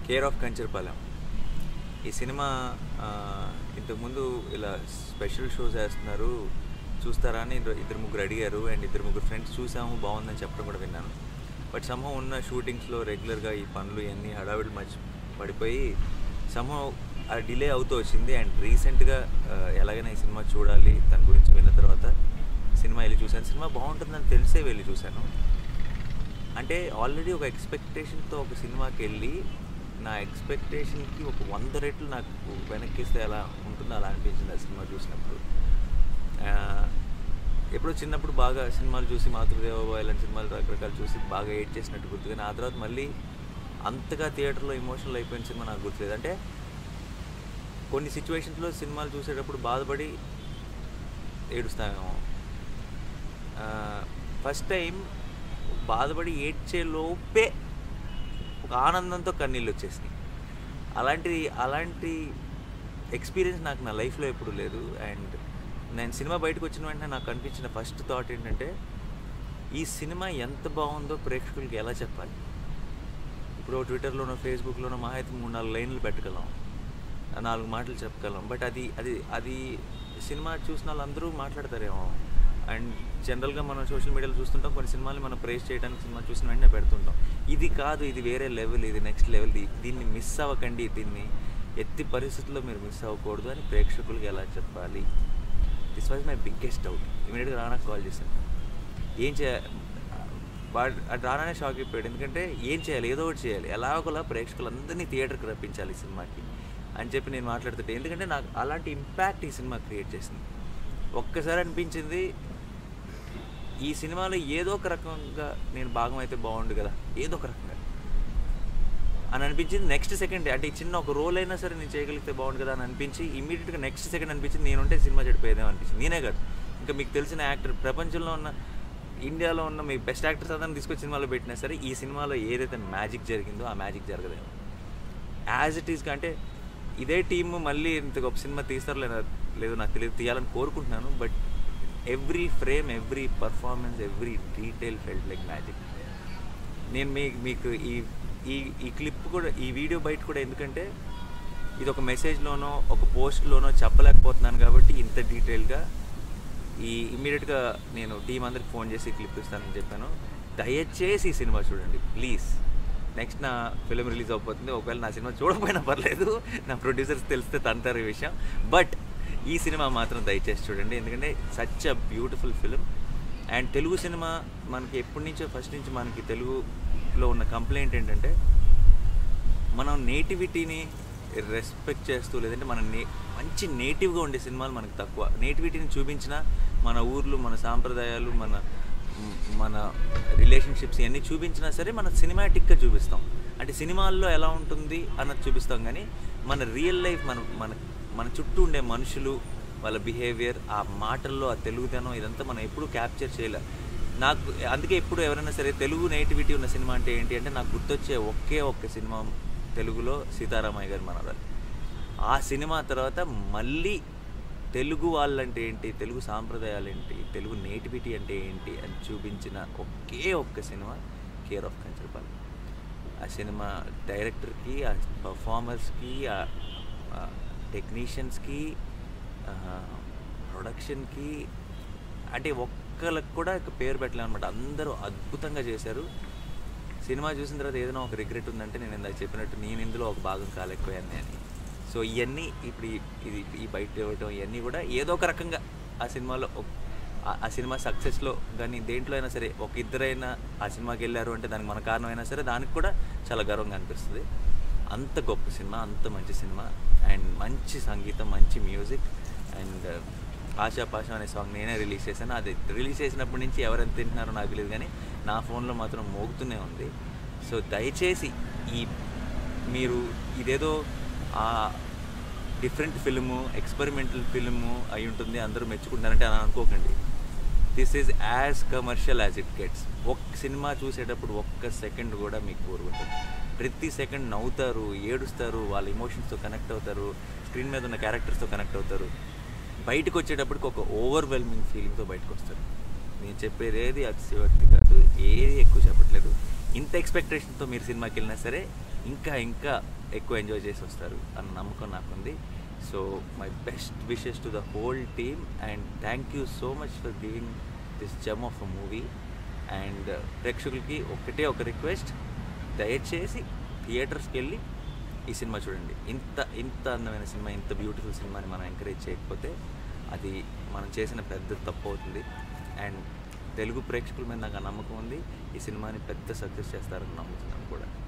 care of Kancharapalem ఈ cinema ఆ, ఇంతకుముందు ఇలా స్పెషల్ షోస్ వేస్తున్నారు చూస్తారా అని ఇద్దరు ఇద్దరు ముగ్గురు అడిగారు అండ్ ఇద్దరు ముగ్గురు ఫ్రెండ్స్ చూసాము బాగుందని చెప్పడం కూడా విన్నాను బట్ సమూహం ఉన్న షూటింగ్స్లో రెగ్యులర్గా ఈ పనులు ఇవన్నీ హడావిడి మర్చి పడిపోయి సమూహం ఆ డిలే అవుతూ వచ్చింది అండ్ రీసెంట్గా ఎలాగైనా ఈ సినిమా చూడాలి దాని గురించి విన్న తర్వాత సినిమా వెళ్ళి చూశాను సినిమా బాగుంటుందని తెలిసే వెళ్ళి చూశాను అంటే ఆల్రెడీ ఒక ఎక్స్పెక్టేషన్తో ఒక సినిమాకి వెళ్ళి నా ఎక్స్పెక్టేషన్కి ఒక వంద రెట్లు నాకు వెనక్కిస్తే ఎలా ఉంటుందో అలా అనిపించింది ఆ సినిమా చూసినప్పుడు ఆ, ఎప్పుడో చిన్నప్పుడు బాగా సినిమాలు చూసి మాతృదేవ ఇలాంటి సినిమాలు రకరకాలు చూసి బాగా ఏడ్ చేసినట్టు గుర్తు కానీ ఆ తర్వాత మళ్ళీ అంతగా థియేటర్లో ఎమోషనల్ అయిపోయిన సినిమా నాకు గుర్తులేదు అంటే కొన్ని సిచ్యువేషన్స్లో సినిమాలు చూసేటప్పుడు బాధపడి ఏడుస్తామేమో ఫస్ట్ టైం బాధపడి ఏడ్చే లోపే ఒక ఆనందంతో కన్నీళ్ళు వచ్చేసినాయి అలాంటి అలాంటి ఎక్స్పీరియన్స్ నాకు నా లైఫ్లో ఎప్పుడు లేదు అండ్ నేను సినిమా బయటకు వచ్చిన వెంటనే నాకు అనిపించిన ఫస్ట్ థాట్ ఏంటంటే ఈ సినిమా ఎంత బాగుందో ప్రేక్షకులకి ఎలా చెప్పాలి ఇప్పుడు ట్విట్టర్లోనో ఫేస్బుక్లోనో మహా అయితే మూడు నాలుగు లైన్లు పెట్టగలం నాలుగు మాటలు చెప్పగలం బట్ అది అది అది సినిమా చూసిన వాళ్ళందరూ మాట్లాడతారేమో అండ్ జనరల్గా మనం సోషల్ మీడియాలో చూస్తుంటాం కొన్ని సినిమాలు మనం ప్రేస్ చేయడానికి సినిమా చూసిన వెంటనే పెడుతుంటాం ఇది కాదు ఇది వేరే లెవెల్ ఇది నెక్స్ట్ లెవెల్ దీన్ని మిస్ అవ్వకండి దీన్ని ఎత్తి పరిస్థితుల్లో మీరు మిస్ అవ్వకూడదు అని ప్రేక్షకులకి ఎలా చెప్పాలి this was my biggest doubt ఇమీడియట్గా రానాకు కాల్ చేశాను ఏం చేయ వాడు అటు రాగానే షాక్ అయిపోయాడు ఎందుకంటే ఏం చేయాలి ఏదో ఒకటి చేయాలి ఎలా ఒకలా ప్రేక్షకులందరినీ థియేటర్కి రప్పించాలి ఈ సినిమాకి అని చెప్పి నేను మాట్లాడుతుంటే ఎందుకంటే నాకు అలాంటి ఇంపాక్ట్ ఈ సినిమా క్రియేట్ చేసింది ఒక్కసారి అనిపించింది ఈ సినిమాలో ఏదో ఒక రకంగా నేను భాగం అయితే బాగుండు కదా ఏదో ఒక రకంగా అని అనిపించింది నెక్స్ట్ సెకండ్ అంటే ఈ చిన్న ఒక రోల్ అయినా సరే నేను చేయగలిగితే బాగుండు కదా అని అనిపించి ఇమీడియట్గా నెక్స్ట్ సెకండ్ అనిపించింది నేనుంటే సినిమా చెడిపోయేదేమో అనిపించింది నేనే కాదు ఇంకా మీకు తెలిసిన యాక్టర్ ప్రపంచంలో ఉన్న ఇండియాలో ఉన్న మీ బెస్ట్ యాక్టర్స్ అందరిని తీసుకొచ్చి సినిమాలో పెట్టినా సరే ఈ సినిమాలో ఏదైతే మ్యాజిక్ జరిగిందో ఆ మ్యాజిక్ జరగదేమో యాజ్ ఇట్ ఈస్ అంటే ఇదే టీమ్ మళ్ళీ ఇంత గొప్ప సినిమా తీస్తారో లేదా లేదో నాకు తెలియదు తీయాలని కోరుకుంటున్నాను but every frame every performance every detail felt like magic నేను మీ మీకు ఈ ఈ ఈ క్లిప్ కూడా ఈ వీడియో బయట కూడా ఎందుకంటే ఇది ఒక మెసేజ్లోనో ఒక పోస్ట్లోనో చెప్పలేకపోతున్నాను కాబట్టి ఇంత డీటెయిల్గా ఈ ఇమ్మీడియట్గా నేను టీం అందరికి ఫోన్ చేసి క్లిప్ ఇస్తానని చెప్పాను దయచేసి ఈ సినిమా చూడండి ప్లీజ్ నెక్స్ట్ నా ఫిలిం రిలీజ్ అవబోతుంది ఒకవేళ నా సినిమా చూడకపోయినా పర్లేదు నా ప్రొడ్యూసర్స్ తెలిస్తే తంటారు ఈ విషయం బట్ ఈ సినిమా మాత్రం దయచేసి చూడండి ఎందుకంటే such a beautiful film and Telugu సినిమా మనకి ఎప్పటి నుంచో ఫస్ట్ నుంచి మనకి తెలుగులో ఉన్న కంప్లైంట్ ఏంటంటే మనం నేటివిటీని రెస్పెక్ట్ చేస్తూ లేదంటే మన నే మంచి నేటివ్గా ఉండే సినిమాలు మనకు తక్కువ నేటివిటీని చూపించిన మన ఊర్లు మన సాంప్రదాయాలు మన మన రిలేషన్షిప్స్ ఇవన్నీ చూపించినా సరే మన సినిమాటిక్గా చూపిస్తాం అంటే సినిమాల్లో ఎలా ఉంటుంది అన్నది చూపిస్తాం కానీ మన రియల్ లైఫ్ మన మన మన చుట్టూ ఉండే మనుషులు వాళ్ళ బిహేవియర్ ఆ మాటల్లో ఆ తెలుగుదనం ఇదంతా మనం ఎప్పుడూ క్యాప్చర్ చేయలే నాకు అందుకే ఎప్పుడు ఎవరైనా సరే తెలుగు నేటివిటీ ఉన్న సినిమా అంటే ఏంటి అంటే నాకు గుర్తొచ్చే ఒకే ఒక్క సినిమా తెలుగులో సీతారామయ్య గారి మనవరాలు ఆ సినిమా తర్వాత మళ్ళీ తెలుగు వాళ్ళంటే ఏంటి తెలుగు సాంప్రదాయాలు ఏంటి తెలుగు నేటివిటీ అంటే ఏంటి అని చూపించిన ఒకే ఒక్క సినిమా కేర్ ఆఫ్ కంచర్పాలెం ఆ సినిమా డైరెక్టర్కి ఆ పర్ఫార్మర్స్కి ఆ టెక్నీషియన్స్కి ప్రొడక్షన్కి అంటే ఒక్కళ్ళకి కూడా ఇక పేరు పెట్టలేమన్నమాట అందరూ అద్భుతంగా చేశారు సినిమా చూసిన తర్వాత ఏదైనా ఒక రిగ్రెట్ ఉందంటే నేను ఇందాక చెప్పినట్టు నేను ఇందులో ఒక భాగం కాలేకపోయాను అని సో ఇవన్నీ ఇప్పుడు ఈ- ఇది ఈ బయట ఇవ్వటం ఇవన్నీ కూడా ఏదో ఒక రకంగా ఆ సినిమాలో ఒక- ఆ- ఆ సినిమా సక్సెస్లో కానీ దేంట్లో అయినా సరే ఒక ఇద్దరైనా ఆ సినిమాకి వెళ్ళారు అంటే దానికి మన కారణం అయినా సరే దానికి కూడా చాలా గర్వంగా అనిపిస్తుంది అంత గొప్ప సినిమా అంత మంచి సినిమా అండ్ మంచి సంగీతం మంచి మ్యూజిక్ అండ్ ఆశా పాశం అనే సాంగ్ నేనే రిలీజ్ చేశాను అది రిలీజ్ చేసినప్పటి నుంచి ఎవరెంత తింటున్నారో నాకు తెలియదు కానీ నా ఫోన్లో మాత్రం మోగుతూనే ఉంది సో దయచేసి ఈ మీరు ఇదేదో ఆ డిఫరెంట్ ఫిల్ము ఎక్స్పెరిమెంటల్ ఫిల్ము అయి ఉంటుంది అందరూ మెచ్చుకుంటారంటే అని అనుకోకండి this is as commercial as it gets ఒక్క సినిమా చూసేటప్పుడు ఒక్క సెకండ్ కూడా మీకు కోరుకుంటుంది ప్రతి సెకండ్ నవ్వుతారు ఏడుస్తారు వాళ్ళ ఎమోషన్స్తో కనెక్ట్ అవుతారు స్క్రీన్ మీద ఉన్న క్యారెక్టర్స్తో కనెక్ట్ అవుతారు బయటకు వచ్చేటప్పటికి ఒక ఓవర్వెల్మింగ్ ఫీలింగ్తో బయటకు వస్తారు నేను చెప్పేది ఏది అతిశయోక్తి కాదు ఏది ఎక్కువ చెప్పట్లేదు ఇంత ఎంత ఎక్స్పెక్టేషన్తో మీరు సినిమాకి వెళ్ళినా సరే ఇంకా ఇంకా ఎక్కువ ఎంజాయ్ చేసి వస్తారు అన్న నమ్మకం నాకుంది so my best wishes to the whole team and thank you so much for giving this gem of a movie and ప్రేక్షకులకి ఒకటే ఒక రిక్వెస్ట్ దయచేసి థియేటర్స్కి వెళ్ళి ఈ సినిమా చూడండి ఇంత ఇంత అందమైన సినిమా ఇంత బ్యూటిఫుల్ సినిమాని మనం ఎంకరేజ్ చేయకపోతే అది మనం చేసిన పెద్ద తప్పు అవుతుంది అండ్ తెలుగు ప్రేక్షకుల మీద నాకు ఆ నమ్మకం ఉంది ఈ సినిమాని పెద్ద సక్సెస్ చేస్తారని నమ్ముతున్నాను కూడా